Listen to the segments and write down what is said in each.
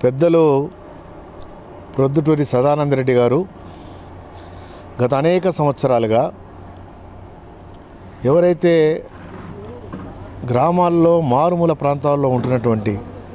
పెద్దలు ప్రొద్దుటూరి సదానంద రెడ్డి గారు గత అనేక సంవత్సరాలుగా ఎవరైతే గ్రామాల్లో మారుమూల ప్రాంతాల్లో ఉంటున్నటువంటి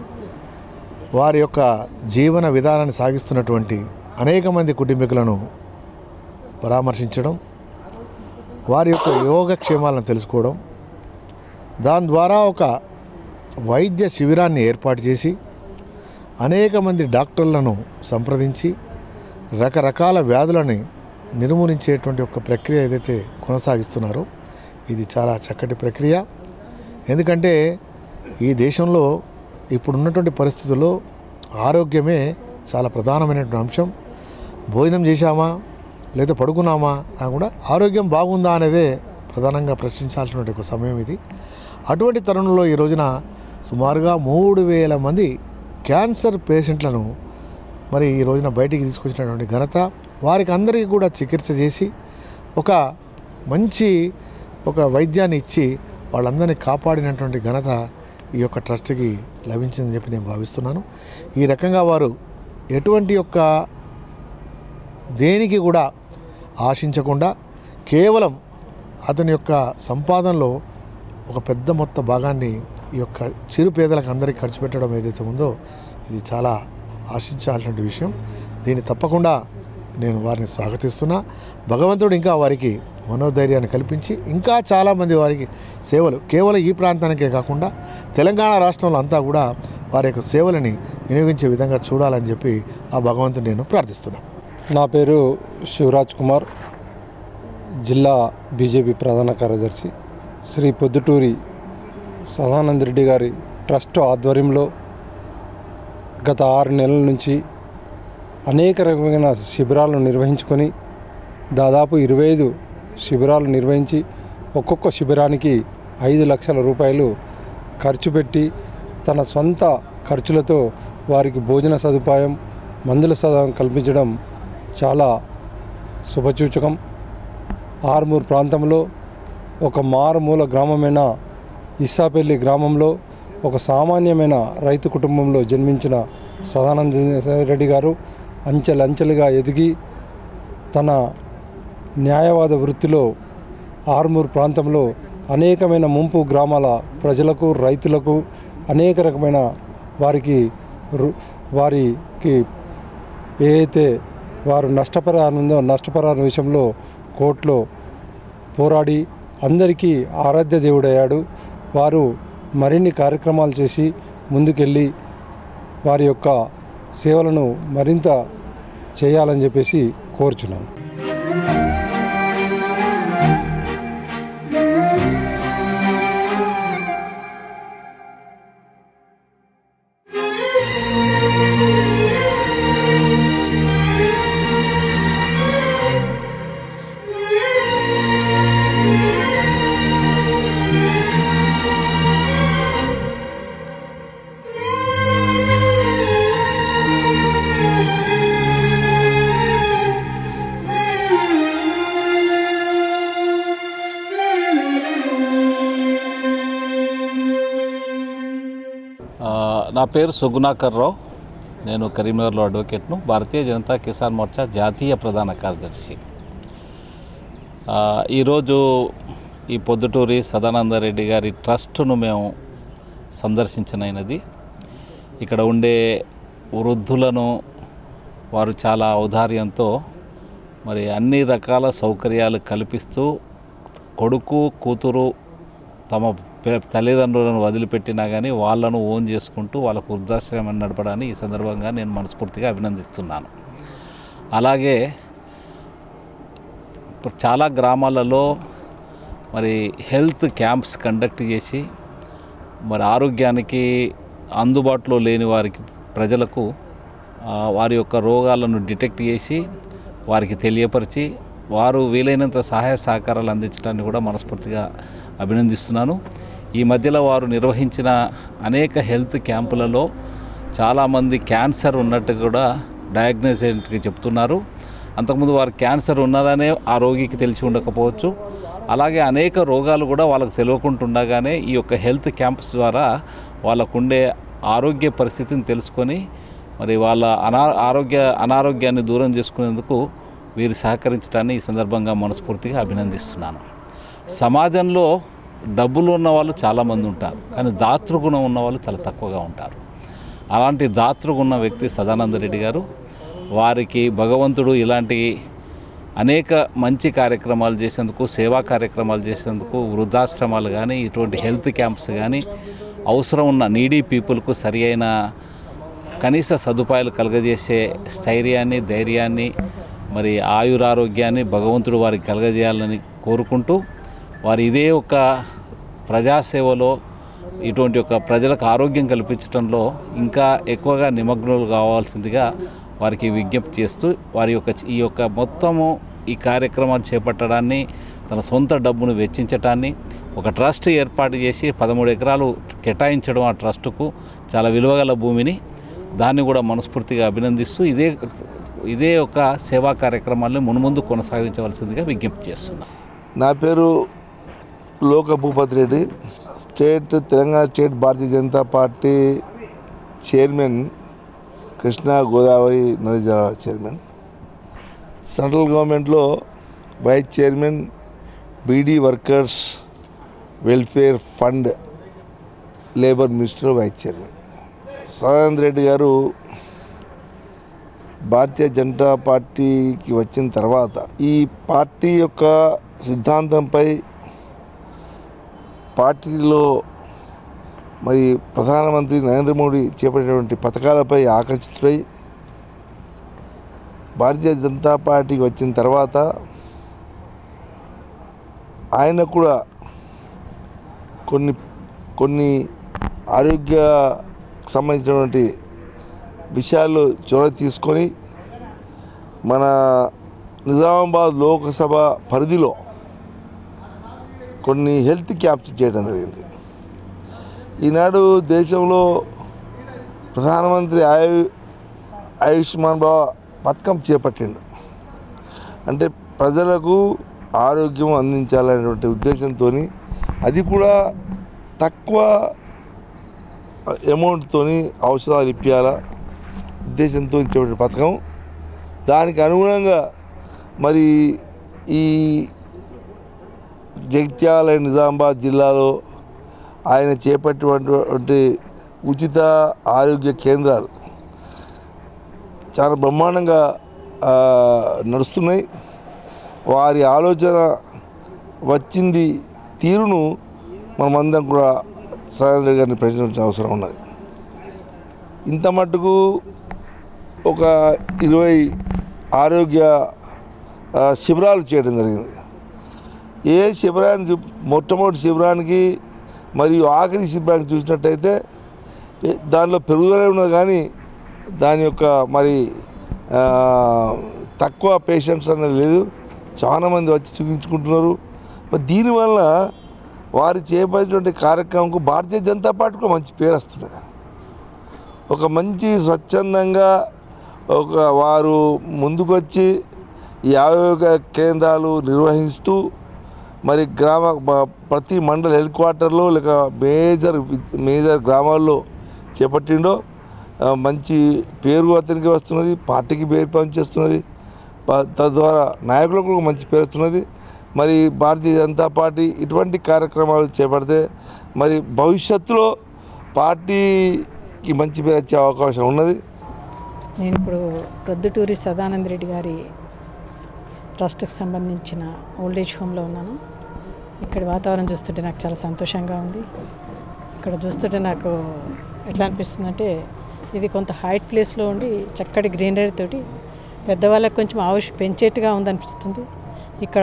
వారి యొక్క జీవన విధానాన్ని సాగిస్తున్నటువంటి అనేక మంది కుటుంబీకులను పరామర్శించడం వారి యొక్క యోగక్షేమాలను తెలుసుకోవడం దాని ద్వారా ఒక వైద్య శిబిరాన్ని ఏర్పాటు చేసి అనేక మంది డాక్టర్లను సంప్రదించి రకరకాల వ్యాధులని నిర్మూలించేటువంటి ఒక ప్రక్రియ ఏదైతే కొనసాగిస్తున్నారో ఇది చాలా చక్కటి ప్రక్రియ ఎందుకంటే ఈ దేశంలో ఇప్పుడున్నటువంటి పరిస్థితుల్లో ఆరోగ్యమే చాలా ప్రధానమైనటువంటి అంశం భోజనం చేశామా లేదా పడుకున్నామా కాకుండా ఆరోగ్యం బాగుందా అనేదే ప్రధానంగా ప్రశ్నించాల్సినటువంటి ఒక సమయం ఇది అటువంటి తరుణంలో ఈ రోజున సుమారుగా మూడు వేల మంది క్యాన్సర్ పేషెంట్లను మరి ఈ రోజున బయటికి తీసుకొచ్చినటువంటి ఘనత వారికి అందరికీ కూడా చికిత్స చేసి ఒక మంచి ఒక వైద్యాన్ని ఇచ్చి వాళ్ళందరినీ కాపాడినటువంటి ఘనత ఈ యొక్క ట్రస్ట్కి లభించిందని చెప్పి నేను భావిస్తున్నాను ఈ రకంగా వారు ఎటువంటి యొక్క దేనికి కూడా ఆశించకుండా కేవలం అతని యొక్క సంపాదనలో ఒక పెద్ద మొత్త భాగాన్ని ఈ యొక్క చిరు పేదలకు అందరికీ ఖర్చు పెట్టడం ఏదైతే ఉందో ఇది చాలా ఆశించాల్సిన విషయం దీన్ని తప్పకుండా నేను వారిని స్వాగతిస్తున్నా భగవంతుడు ఇంకా వారికి మనోధైర్యాన్ని కల్పించి ఇంకా చాలామంది వారికి సేవలు కేవలం ఈ ప్రాంతానికే కాకుండా తెలంగాణ రాష్ట్రంలో అంతా కూడా వారి యొక్క సేవలని వినియోగించే విధంగా చూడాలని చెప్పి ఆ భగవంతుని నేను ప్రార్థిస్తున్నాను నా పేరు శివరాజ్ కుమార్ జిల్లా బీజేపీ ప్రధాన కార్యదర్శి శ్రీ పొద్దుటూరి సదానంద రెడ్డి గారి ట్రస్ట్ ఆధ్వర్యంలో గత ఆరు నెలల నుంచి అనేక రకమైన శిబిరాలను నిర్వహించుకొని దాదాపు ఇరవై ఐదు శిబిరాలు నిర్వహించి ఒక్కొక్క శిబిరానికి ఐదు లక్షల రూపాయలు ఖర్చు పెట్టి తన సొంత ఖర్చులతో వారికి భోజన సదుపాయం మందుల సదుపాయం కల్పించడం చాలా శుభసూచకం ఆర్మూర్ ప్రాంతంలో ఒక మారుమూల గ్రామమైన ఇస్సాపల్లి గ్రామంలో ఒక సామాన్యమైన రైతు కుటుంబంలో జన్మించిన సదానంద రెడ్డి గారు అంచెలంచెలుగా ఎదిగి తన న్యాయవాద వృత్తిలో ఆర్మూర్ ప్రాంతంలో అనేకమైన ముంపు గ్రామాల ప్రజలకు రైతులకు అనేక రకమైన వారికి రు- వారికి ఏదైతే వారు నష్టపరిహారం ఉందో నష్టపరిహారం విషయంలో కోర్టులో పోరాడి అందరికీ ఆరాధ్య దేవుడయ్యాడు వారు మరిన్ని కార్యక్రమాలు చేసి ముందుకెళ్ళి వారి యొక్క సేవలను మరింత చేయాలని చెప్పేసి కోరుచున్నాను ఆ, నా పేరు సుగుణాకర్ రావు నేను కరీంనగర్లో అడ్వకేట్ను భారతీయ జనతా కిసాన్ మోర్చా జాతీయ ప్రధాన కార్యదర్శి ఆ, ఈరోజు ఈ పొద్దుటూరి సదానందరెడ్డి గారి ట్రస్టును మేము సందర్శించనైనది ఇక్కడ ఉండే వృద్ధులను వారు చాలా ఔదార్యంతో మరి అన్ని రకాల సౌకర్యాలు కల్పిస్తూ కొడుకు కూతురు తమ పే- తల్లిదండ్రులను వదిలిపెట్టినా కానీ వాళ్ళను ఓన్ చేసుకుంటూ వాళ్ళకు వృద్ధాశ్రమం నడపడాన్ని ఈ సందర్భంగా నేను మనస్ఫూర్తిగా అభినందిస్తున్నాను అలాగే ఇప్పుడు చాలా గ్రామాలలో మరి హెల్త్ క్యాంప్స్ కండక్ట్ చేసి మరి ఆరోగ్యానికి అందుబాటులో లేని వారికి ప్రజలకు ఆ, వారి యొక్క రోగాలను డిటెక్ట్ చేసి వారికి తెలియపరిచి వారు వీలైనంత సహాయ సహకారాలు అందించడాన్ని కూడా మనస్ఫూర్తిగా అభినందిస్తున్నాను ఈ మధ్యలో వారు నిర్వహించిన అనేక హెల్త్ క్యాంపులలో చాలామంది క్యాన్సర్ ఉన్నట్టు కూడా డయాగ్నోసిస్కి చెప్తున్నారు అంతకుముందు వారు క్యాన్సర్ ఉన్నదనే ఆ రోగికి తెలిసి ఉండకపోవచ్చు అలాగే అనేక రోగాలు కూడా వాళ్ళకు తెలియకుంటుండగానే ఈ యొక్క హెల్త్ క్యాంప్స్ ద్వారా వాళ్ళకుండే ఆరోగ్య పరిస్థితిని తెలుసుకొని మరి వాళ్ళ అనా ఆరోగ్య అనారోగ్యాన్ని దూరం చేసుకునేందుకు వీరు సహకరించడాన్ని ఈ సందర్భంగా మనస్ఫూర్తిగా అభినందిస్తున్నాను సమాజంలో డబ్బులు ఉన్న వాళ్ళు చాలామంది ఉంటారు కానీ దాతృగుణం ఉన్న వాళ్ళు చాలా తక్కువగా ఉంటారు అలాంటి దాతృగున్న వ్యక్తి సదానంద రెడ్డి గారు వారికి భగవంతుడు ఇలాంటి అనేక మంచి కార్యక్రమాలు చేసేందుకు సేవా కార్యక్రమాలు చేసేందుకు వృద్ధాశ్రమాలు కానీ ఇటువంటి హెల్త్ క్యాంప్స్ కానీ అవసరం ఉన్న నీడీ పీపుల్కు సరి అయిన కనీస సదుపాయాలు కలగజేసే స్థైర్యాన్ని ధైర్యాన్ని మరి ఆయురారోగ్యాన్ని భగవంతుడు వారికి కలగజేయాలని కోరుకుంటూ వారు ఇదే ఒక ప్రజాసేవలో ఇటువంటి ఒక ప్రజలకు ఆరోగ్యం కల్పించడంలో ఇంకా ఎక్కువగా నిమగ్నులు కావాల్సిందిగా వారికి విజ్ఞప్తి చేస్తూ వారి యొక్క ఈ యొక్క మొత్తము ఈ కార్యక్రమాలు చేపట్టడాన్ని తన సొంత డబ్బును వెచ్చించటాన్ని ఒక ట్రస్ట్ ఏర్పాటు చేసి పదమూడు ఎకరాలు కేటాయించడం ఆ ట్రస్టుకు చాలా విలువగల భూమిని దాన్ని కూడా మనస్ఫూర్తిగా అభినందిస్తూ ఇదే ఇదే ఒక సేవా కార్యక్రమాలను మున్ముందు కొనసాగించవలసిందిగా విజ్ఞప్తి చేస్తున్నాను నా పేరు Loka Bhupathi Reddy state Telangana state Bharatiya Janata party chairman Krishna Godavari నది జలాల చైర్మన్ సెంట్రల్ గవర్నమెంట్లో vice chairman beedi workers welfare fund labour minister vice chairman Sadananda Reddy garu Bharatiya Janata పార్టీకి వచ్చిన తర్వాత ఈ పార్టీ యొక్క సిద్ధాంతంపై పార్టీలో మరి ప్రధానమంత్రి నరేంద్ర మోడీ చేపట్టేటువంటి పథకాలపై ఆకర్షితుడై భారతీయ జనతా పార్టీకి వచ్చిన తర్వాత ఆయన కూడా కొన్ని కొన్ని ఆరోగ్య సంబంధించినటువంటి విషయాలు చొరవ తీసుకొని మన నిజామాబాద్ లోకసభ పరిధిలో కొన్ని హెల్త్ క్యాంప్స్ చేయడం జరిగింది ఈనాడు దేశంలో ప్రధానమంత్రి ఆయు ఆయుష్మాన్ భవ పథకం చేపట్టిండు అంటే ప్రజలకు ఆరోగ్యం అందించాలనేటువంటి ఉద్దేశంతో అది కూడా తక్కువ అమౌంట్తో ఔషధాలు ఇప్పించాలా ఉద్దేశంతో ఇచ్చేటువంటి పథకం దానికి అనుగుణంగా మరి ఈ జగిత్యాల నిజామాబాద్ జిల్లాలో ఆయన చేపట్టినటువంటి ఉచిత ఆరోగ్య కేంద్రాలు చాలా బ్రహ్మాండంగా ఆ, నడుస్తున్నాయి వారి ఆలోచన వచ్చింది తీరును మనమందరం కూడా సరేంద్ర గారిని ప్రశ్నించిన అవసరం ఉన్నది ఇంత మట్టుకు ఒక ఇరవై ఆరోగ్య ఆ, శిబిరాలు చేయడం జరిగింది ఏ శిబిరాన్ని చూ- మొట్టమొదటి శిబిరానికి మరియు ఆఖరి శిబిరానికి చూసినట్టయితే ఏ- దానిలో పెరుగుదల ఉన్నది కానీ దాని యొక్క మరి ఆ, తక్కువ పేషెంట్స్ అనేది లేదు చాలామంది వచ్చి చూపించుకుంటున్నారు మరి దీనివల్ల వారు చేపట్టినటువంటి కార్యక్రమంకు భారతీయ జనతా పార్టీకి మంచి పేరు వస్తున్నది ఒక మంచి స్వచ్ఛందంగా ఒక వారు ముందుకొచ్చి ఈ ఆరోగ్య కేంద్రాలు నిర్వహిస్తూ మరి గ్రామ బ- ప్రతి మండల హెడ్ క్వార్టర్లో లేక మేజర్ మేజర్ గ్రామాల్లో చేపట్టిండో ఆ, మంచి పేరు అతనికి వస్తున్నది పార్టీకి పేరు పనిచేస్తున్నది ప- తద్వారా నాయకులకు కూడా మంచి పేరు వస్తున్నది మరి భారతీయ జనతా పార్టీ ఇటువంటి కార్యక్రమాలు చేపడితే మరి భవిష్యత్తులో పార్టీకి మంచి పేరు వచ్చే అవకాశం ఉన్నది నేను ఇప్పుడు ప్రొద్దుటూరి సదానంద రెడ్డి గారి ట్రస్ట్కి సంబంధించిన ఓల్డ్ ఏజ్ హోమ్లో ఉన్నాను ఇక్కడ వాతావరణం చూస్తుంటే నాకు చాలా సంతోషంగా ఉంది ఇక్కడ చూస్తుంటే నాకు ఎట్లా అనిపిస్తుందంటే ఇది కొంత హైట్ ప్లేస్లో ఉండి చక్కటి గ్రీనరీ తోటి పెద్దవాళ్ళకి కొంచెం ఆవుష్ పెంచేట్టుగా ఉందనిపిస్తుంది ఇక్కడ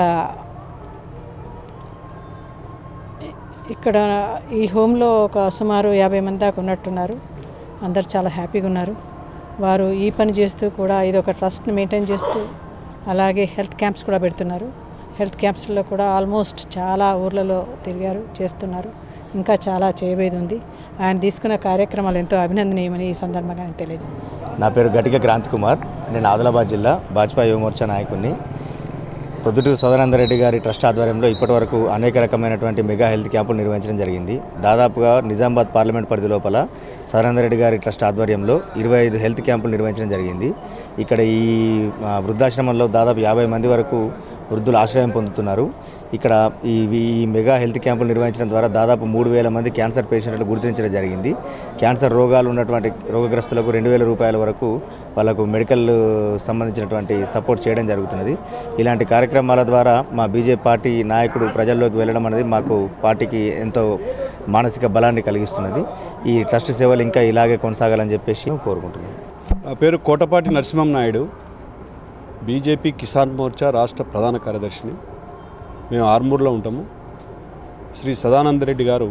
ఇక్కడ ఈ హోమ్లో ఒక సుమారు యాభై మంది దాకా ఉన్నట్టున్నారు అందరు చాలా హ్యాపీగా ఉన్నారు వారు ఈ పని చేస్తూ కూడా ఇది ఒక ట్రస్ట్ని మెయింటైన్ చేస్తూ అలాగే హెల్త్ క్యాంప్స్ కూడా పెడుతున్నారు హెల్త్ క్యాంప్స్లో కూడా ఆల్మోస్ట్ చాలా ఊర్లలో తిరిగారు చేస్తున్నారు ఇంకా చాలా చేయబోయేది ఉంది ఆయన తీసుకున్న కార్యక్రమాలు ఎంతో అభినందనీయమని ఈ సందర్భంగా నేను తెలియదు నా పేరు గటిక క్రాంతి కుమార్ నేను ఆదిలాబాద్ జిల్లా భాజపా యువమోర్చా నాయకుడిని ప్రొద్దుటూరు సదానందరెడ్డి గారి ట్రస్ట్ ఆధ్వర్యంలో ఇప్పటివరకు అనేక రకమైనటువంటి మెగా హెల్త్ క్యాంపులు నిర్వహించడం జరిగింది దాదాపుగా నిజామాబాద్ పార్లమెంట్ పరిధి లోపల సదానందరెడ్డి గారి ట్రస్ట్ ఆధ్వర్యంలో ఇరవై ఐదు హెల్త్ క్యాంపులు నిర్వహించడం జరిగింది ఇక్కడ ఈ ఆ, వృద్ధాశ్రమంలో దాదాపు యాభై మంది వరకు వృద్ధులు ఆశ్రయం పొందుతున్నారు ఇక్కడ ఈ ఈ మెగా హెల్త్ క్యాంపులు నిర్వహించడం ద్వారా దాదాపు మూడు వేల మంది క్యాన్సర్ పేషెంట్లు గుర్తించడం జరిగింది క్యాన్సర్ రోగాలు ఉన్నటువంటి రోగగ్రస్తులకు రెండు వేల రూపాయల వరకు వాళ్ళకు మెడికల్ సంబంధించినటువంటి సపోర్ట్ చేయడం జరుగుతున్నది ఇలాంటి కార్యక్రమాల ద్వారా మా బీజేపీ పార్టీ నాయకుడు ప్రజల్లోకి వెళ్ళడం అనేది మాకు పార్టీకి ఎంతో మానసిక బలాన్ని కలిగిస్తున్నది ఈ ట్రస్ట్ సేవలు ఇంకా ఇలాగే కొనసాగాలని చెప్పేసి కోరుకుంటున్నాను నా పేరు కోటపాటి నరసింహం నాయుడు బీజేపీ కిసాన్ మోర్చా రాష్ట్ర ప్రధాన కార్యదర్శిని మేము ఆర్మూర్లో ఉంటాము శ్రీ సదానంద రెడ్డి గారు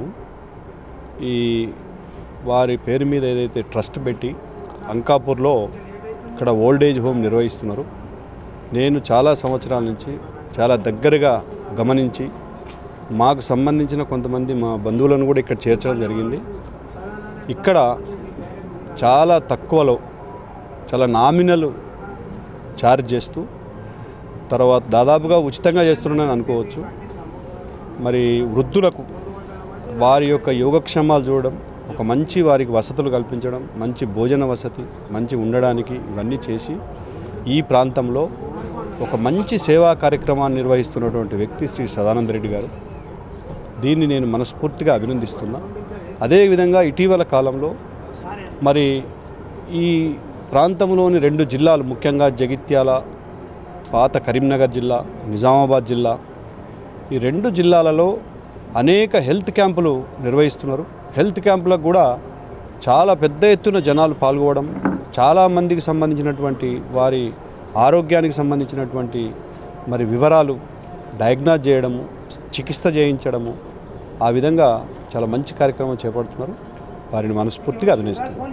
ఈ వారి పేరు మీద ఏదైతే ట్రస్ట్ పెట్టి అంకాపూర్లో ఇక్కడ ఓల్డ్ ఏజ్ హోమ్ నిర్వహిస్తున్నారు నేను చాలా సంవత్సరాల నుంచి చాలా దగ్గరగా గమనించి మాకు సంబంధించిన కొంతమంది మా బంధువులను కూడా ఇక్కడ చేర్చడం జరిగింది ఇక్కడ చాలా తక్కువలో చాలా నామినల్ ఛార్జ్ చేస్తూ తర్వాత దాదాపుగా ఉచితంగా చేస్తున్నానని అనుకోవచ్చు మరి వృద్ధులకు వారి యొక్క యోగక్షేమాలు చూడడం ఒక మంచి వారికి వసతులు కల్పించడం మంచి భోజన వసతి మంచి ఉండడానికి ఇవన్నీ చేసి ఈ ప్రాంతంలో ఒక మంచి సేవా కార్యక్రమాన్ని నిర్వహిస్తున్నటువంటి వ్యక్తి శ్రీ సదానంద రెడ్డి గారు దీన్ని నేను మనస్ఫూర్తిగా అభినందిస్తున్నా అదేవిధంగా ఇటీవల కాలంలో మరి ఈ ప్రాంతంలోని రెండు జిల్లాలు ముఖ్యంగా జగిత్యాల పాత కరీంనగర్ జిల్లా నిజామాబాద్ జిల్లా ఈ రెండు జిల్లాలలో అనేక హెల్త్ క్యాంపులు నిర్వహిస్తున్నారు హెల్త్ క్యాంపులకు కూడా చాలా పెద్ద ఎత్తున జనాలు పాల్గొవడం చాలామందికి సంబంధించినటువంటి వారి ఆరోగ్యానికి సంబంధించినటువంటి మరి వివరాలు డయాగ్నాజ్ చేయడము చికిత్స చేయించడము ఆ విధంగా చాలా మంచి కార్యక్రమం చేపడుతున్నారు వారిని మనస్ఫూర్తిగా అభినందిస్తున్నారు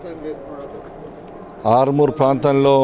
ఆర్మూర్ ప్రాంతంలో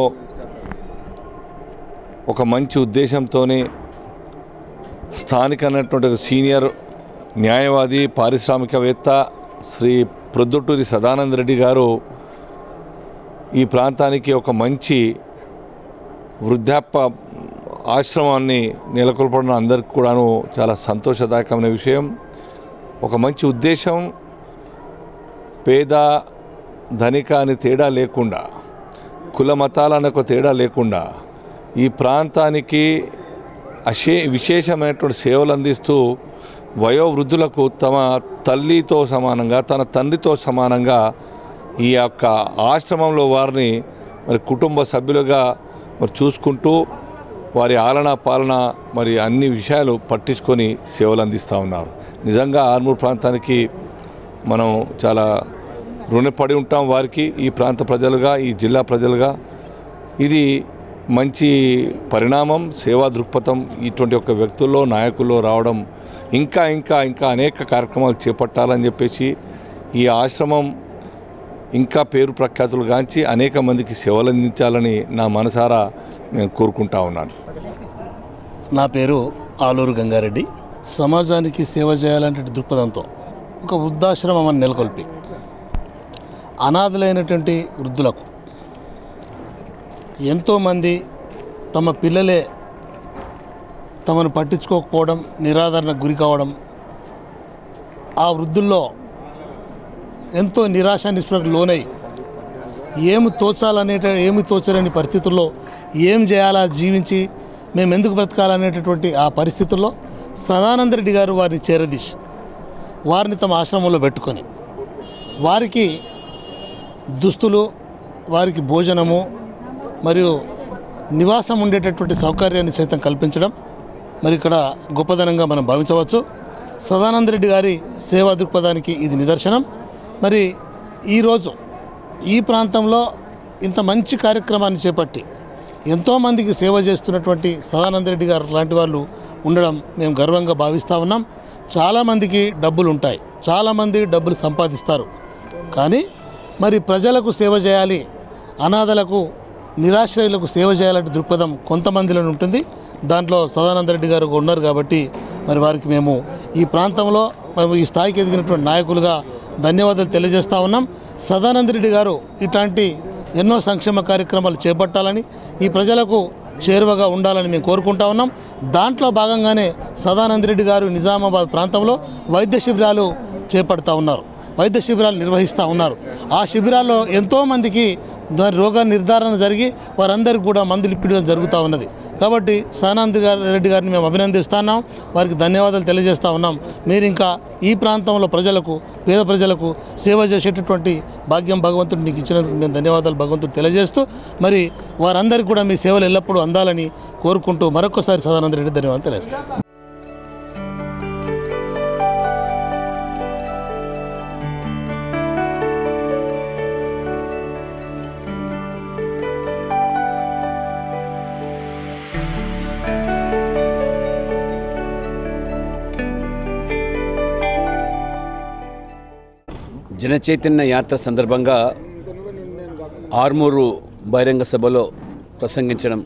ఒక మంచి ఉద్దేశంతోనే స్థానికమైనటువంటి ఒక సీనియర్ న్యాయవాది పారిశ్రామికవేత్త శ్రీ ప్రొద్దుటూరి సదానంద రెడ్డి గారు ఈ ప్రాంతానికి ఒక మంచి వృద్ధాప్య ఆశ్రమాన్ని నెలకొల్పడం అందరికి కూడాను చాలా సంతోషదాయకమైన విషయం ఒక మంచి ఉద్దేశం పేద ధనిక అని తేడా లేకుండా కుల మతాలన్న ఒక తేడా లేకుండా ఈ ప్రాంతానికి అశే విశేషమైనటువంటి సేవలు అందిస్తూ వయోవృద్ధులకు తమ తల్లితో సమానంగా తన తండ్రితో సమానంగా ఈ యొక్క ఆశ్రమంలో వారిని మరి కుటుంబ సభ్యులుగా మరి చూసుకుంటూ వారి ఆలన పాలన మరి అన్ని విషయాలు పట్టించుకొని సేవలు అందిస్తూ ఉన్నారు నిజంగా ఆర్మూర్ ప్రాంతానికి మనం చాలా రుణపడి ఉంటాం వారికి ఈ ప్రాంత ప్రజలుగా ఈ జిల్లా ప్రజలుగా ఇది మంచి పరిణామం సేవా దృక్పథం ఇటువంటి ఒక వ్యక్తుల్లో నాయకుల్లో రావడం ఇంకా ఇంకా ఇంకా అనేక కార్యక్రమాలు చేపట్టాలని చెప్పేసి ఈ ఆశ్రమం ఇంకా పేరు ప్రఖ్యాతులు గాంచి అనేక మందికి సేవలు అందించాలని నా మనసారా నేను కోరుకుంటా ఉన్నాను నా పేరు ఆలూరు గంగారెడ్డి సమాజానికి సేవ చేయాలంటే దృక్పథంతో ఒక వృద్ధాశ్రమం నెలకొల్పి అనాథలైనటువంటి వృద్ధులకు ఎంతోమంది తమ పిల్లలే తమను పట్టించుకోకపోవడం నిరాదరణకు గురి కావడం ఆ వృద్ధుల్లో ఎంతో నిరాశ నిస్పృహకు లోనై ఏమి తోచాలనేట ఏమి తోచలేని పరిస్థితుల్లో ఏం చేయాలా జీవించి మేము ఎందుకు బ్రతకాలనేటటువంటి ఆ పరిస్థితుల్లో సదానంద రెడ్డి గారు వారిని చేరదీసి వారిని తమ ఆశ్రమంలో పెట్టుకొని వారికి దుస్తులు వారికి భోజనము మరియు నివాసం ఉండేటటువంటి సౌకర్యాన్ని సైతం కల్పించడం మరి ఇక్కడ గొప్పదనంగా మనం భావించవచ్చు సదానంద రెడ్డి గారి సేవా దృక్పథానికి ఇది నిదర్శనం మరి ఈరోజు ఈ ప్రాంతంలో ఇంత మంచి కార్యక్రమాన్ని చేపట్టి ఎంతోమందికి సేవ చేస్తున్నటువంటి సదానంద రెడ్డి గారు లాంటి వాళ్ళు ఉండడం మేము గర్వంగా భావిస్తూ ఉన్నాం చాలామందికి డబ్బులు ఉంటాయి చాలామంది డబ్బులు సంపాదిస్తారు కానీ మరి ప్రజలకు సేవ చేయాలి అనాథలకు నిరాశ్రయులకు సేవ చేయాలంటే దృక్పథం కొంతమందిలో ఉంటుంది దాంట్లో సదానంద రెడ్డి గారు ఉన్నారు కాబట్టి మరి వారికి మేము ఈ ప్రాంతంలో మేము ఈ స్థాయికి ఎదిగినటువంటి నాయకులుగా ధన్యవాదాలు తెలియజేస్తా ఉన్నాం సదానంద రెడ్డి గారు ఇట్లాంటి ఎన్నో సంక్షేమ కార్యక్రమాలు చేపట్టాలని ఈ ప్రజలకు చేరువగా ఉండాలని మేము కోరుకుంటా ఉన్నాం దాంట్లో భాగంగానే సదానంద రెడ్డి గారు నిజామాబాద్ ప్రాంతంలో వైద్య శిబిరాలు చేపడతా ఉన్నారు వైద్య శిబిరాలు నిర్వహిస్తూ ఉన్నారు ఆ శిబిరాల్లో ఎంతోమందికి దాని రోగ నిర్ధారణ జరిగి వారందరికీ కూడా మందులు ఇప్పడం జరుగుతూ ఉన్నది కాబట్టి సదానంద గారి రెడ్డి గారిని మేము అభినందిస్తున్నాం వారికి ధన్యవాదాలు తెలియజేస్తూ ఉన్నాం మీరు ఇంకా ఈ ప్రాంతంలో ప్రజలకు పేద ప్రజలకు సేవ చేసేటటువంటి భాగ్యం భగవంతుడు మీకు ఇచ్చినందుకు మేము ధన్యవాదాలు భగవంతుడు తెలియజేస్తూ మరి వారందరికీ కూడా మీ సేవలు ఎల్లప్పుడూ అందాలని కోరుకుంటూ మరొకసారి సదానంద రెడ్డి ధన్యవాదాలు తెలియజేస్తాం జనచైతన్య యాత్ర సందర్భంగా ఆర్మూరు బహిరంగ సభలో ప్రసంగించడం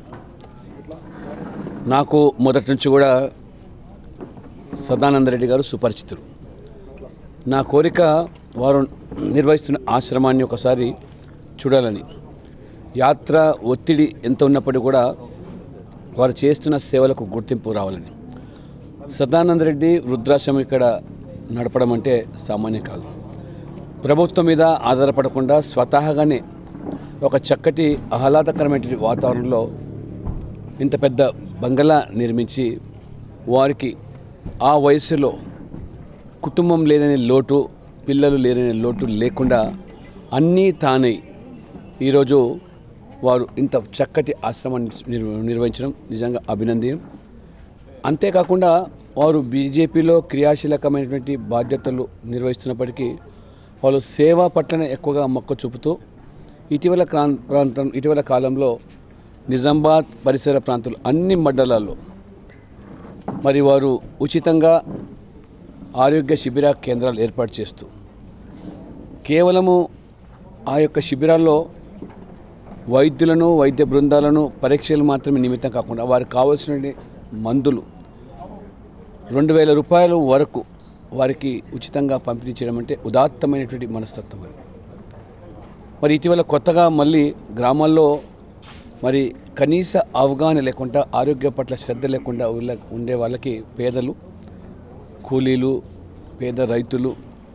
నాకు మొదటి నుంచి కూడా సదానందరెడ్డి గారు సుపరిచితులు నా కోరిక వారు నిర్వహిస్తున్న ఆశ్రమాన్ని ఒకసారి చూడాలని యాత్ర ఒత్తిడి ఎంత ఉన్నప్పటికీ కూడా వారు చేస్తున్న సేవలకు గుర్తింపు రావాలని సదానందరెడ్డి వృద్ధాశ్రమం ఇక్కడ నడపడం అంటే సామాన్యం కాదు ప్రభుత్వం మీద ఆధారపడకుండా స్వతహాగానే ఒక చక్కటి ఆహ్లాదకరమైన వాతావరణంలో ఇంత పెద్ద బంగళా నిర్మించి వారికి ఆ వయసులో కుటుంబం లేదనే లోటు పిల్లలు లేదనే లోటు లేకుండా అన్నీ తానై ఈరోజు వారు ఇంత చక్కటి ఆశ్రమాన్ని నిర్వ నిర్వహించడం నిజంగా అభినందనం అంతేకాకుండా వారు బీజేపీలో క్రియాశీలకమైనటువంటి బాధ్యతలు నిర్వహిస్తున్నప్పటికీ వాళ్ళు సేవా పట్లనే ఎక్కువగా మొక్క చూపుతూ ఇటీవల క్రాం- ప్రాంతం ఇటీవల కాలంలో నిజామాబాద్ పరిసర ప్రాంతాలు అన్ని మండలాల్లో మరి వారు ఉచితంగా ఆరోగ్య శిబిర కేంద్రాలు ఏర్పాటు చేస్తూ కేవలము ఆ యొక్క శిబిరాల్లో వైద్యులను వైద్య బృందాలను పరీక్షలు మాత్రమే నిమిత్తం కాకుండా వారికి కావాల్సిన మందులు రెండు వేల రూపాయల వరకు వారికి ఉచితంగా పంపిణీ చేయడం అంటే ఉదాత్తమైనటువంటి మనస్తత్వం అది మరి ఇటీవల కొత్తగా మళ్ళీ గ్రామాల్లో మరి కనీస అవగాహన లేకుండా ఆరోగ్య పట్ల శ్రద్ధ లేకుండా ఉల్ల- ఉండే వాళ్ళకి పేదలు కూలీలు పేద రైతులు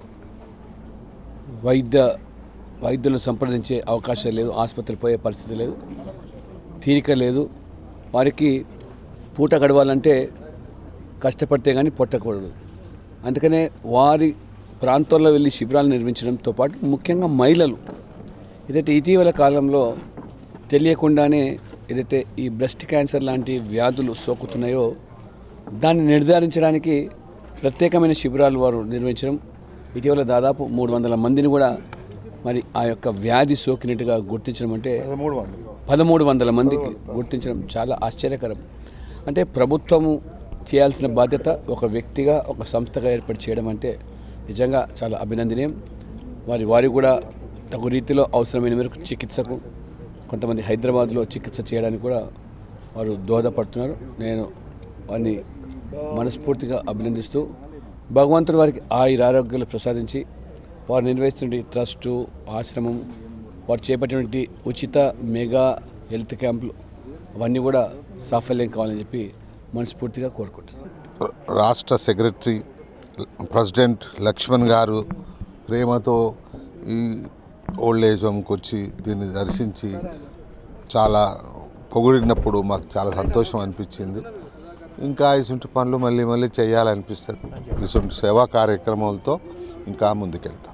వైద్య వైద్యులను సంప్రదించే అవకాశం లేదు ఆసుపత్రికి పోయే పరిస్థితి లేదు తీరిక లేదు వారికి పూట గడవాలంటే కష్టపడితే కానీ పొట్టకూడదు అందుకనే వారి ప్రాంతాల్లో వెళ్ళి శిబిరాలు నిర్మించడంతో పాటు ముఖ్యంగా మహిళలు ఏదైతే ఇటీవల కాలంలో తెలియకుండానే ఏదైతే ఈ బ్రెస్ట్ క్యాన్సర్ లాంటి వ్యాధులు సోకుతున్నాయో దాన్ని నిర్ధారించడానికి ప్రత్యేకమైన శిబిరాలు వారు నిర్వహించడం ఇటీవల దాదాపు మూడు వందల మందిని కూడా మరి ఆ యొక్క వ్యాధి సోకినట్టుగా గుర్తించడం అంటే పదమూడు వందల మందికి గుర్తించడం చాలా ఆశ్చర్యకరం అంటే ప్రభుత్వము చేయాల్సిన బాధ్యత ఒక వ్యక్తిగా ఒక సంస్థగా ఏర్పాటు చేయడం అంటే నిజంగా చాలా అభినందనీయం వారి వారి కూడా తగు రీతిలో అవసరమైన మేరకు చికిత్సకు కొంతమంది హైదరాబాద్లో చికిత్స చేయడానికి కూడా వారు దోహదపడుతున్నారు నేను వారిని మనస్ఫూర్తిగా అభినందిస్తూ భగవంతుడు వారికి ఆయుర ఆరోగ్యాలు ప్రసాదించి వారు నిర్వహిస్తున్న ట్రస్టు ఆశ్రమం వారు చేపట్టినటువంటి ఉచిత మెగా హెల్త్ క్యాంపులు అవన్నీ కూడా సాఫల్యం కావాలని చెప్పి మనస్ఫూర్తిగా కోరుకుంటున్నాను రాష్ట్ర సెక్రటరీ ప్రెసిడెంట్ లక్ష్మణ్ గారు ప్రేమతో ఈ ఓల్డ్ ఏజ్ హోమ్కి వచ్చి దీన్ని దర్శించి చాలా పొగిడినప్పుడు మాకు చాలా సంతోషం అనిపించింది ఇంకా ఇటువంటి పనులు మళ్ళీ మళ్ళీ చేయాలనిపిస్తుంది ఇటువంటి సేవా కార్యక్రమాలతో ఇంకా ముందుకెళ్తాం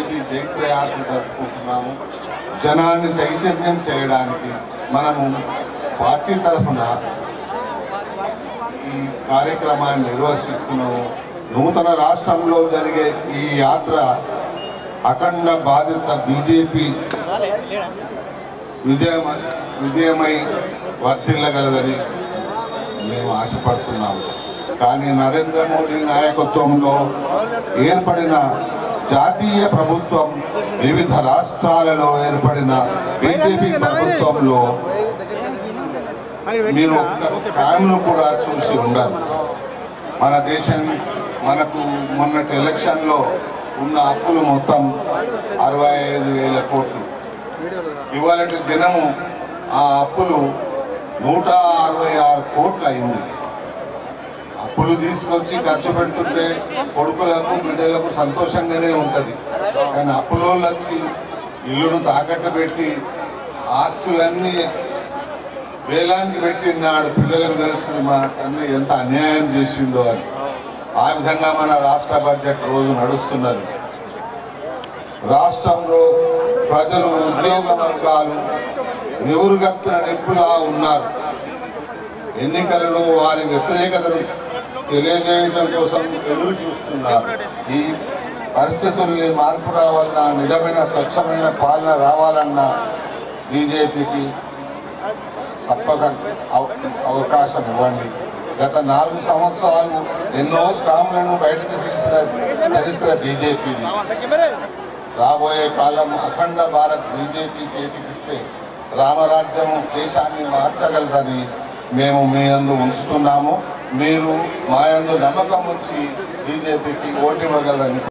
బీజేపీ జైత్రయాత్ర జరుపుకుంటున్నాము జనాన్ని చైతన్యం చేయడానికి మనము పార్టీ తరఫున ఈ కార్యక్రమాన్ని నిర్వహిస్తున్నాము నూతన రాష్ట్రంలో జరిగే ఈ యాత్ర అఖండ బాధిత బీజేపీ విజయమ విజయమై వర్ధిల్లగలదని మేము ఆశపడుతున్నాము కానీ నరేంద్ర మోడీ నాయకత్వంలో ఏర్పడిన జాతీయ ప్రభుత్వం వివిధ రాష్ట్రాలలో ఏర్పడిన బీజేపీ ప్రభుత్వంలో మీరు ఒక్క స్కామ్ను కూడా చూసి ఉండరు మన దేశం మనకు మొన్నటి ఎలక్షన్లో ఉన్న అప్పులు మొత్తం అరవై ఐదు వేల కోట్లు ఇవాళ దినము ఆ అప్పులు నూట అరవై ఆరు కోట్లు అయింది అప్పులు తీసుకొచ్చి ఖర్చు పెడుతుంటే కొడుకులకు బిడ్డలకు సంతోషంగానే ఉంటుంది కానీ అప్పులో వచ్చి ఇల్లును తాకట్టు పెట్టి ఆస్తులన్నీ వేలానికి పెట్టినాడు పిల్లలకు తెలుస్తుంది మా తండ్రి ఎంత అన్యాయం చేసిండో అని ఆ విధంగా మన రాష్ట్ర బడ్జెట్ రోజు నడుస్తున్నది రాష్ట్రంలో ప్రజలు ఉద్యోగ వర్గాలు నివురుగప్పిన నిప్పులా ఉన్నారు ఎన్నికలలో వారి వ్యతిరేకతను తెలియజేయడం కోసం ఎదురు చూస్తున్నారు ఈ పరిస్థితుల్ని మార్పు రావాలన్నా నిజమైన స్వచ్ఛమైన పాలన రావాలన్నా బీజేపీకి తప్పక అవ- అవకాశం ఇవ్వండి గత నాలుగు సంవత్సరాలు ఎన్నో స్కామ్లను బయటకు తీసిన చరిత్ర బీజేపీది రాబోయే కాలం అఖండ భారత్ బీజేపీ చేతికిస్తే రామరాజ్యం దేశాన్ని మార్చగలదని మేము మీ అందు ఉంచుతున్నాము మీరు మా యందు నమ్మకం ఉంచి బీజేపీకి ఓటివ్వగలరని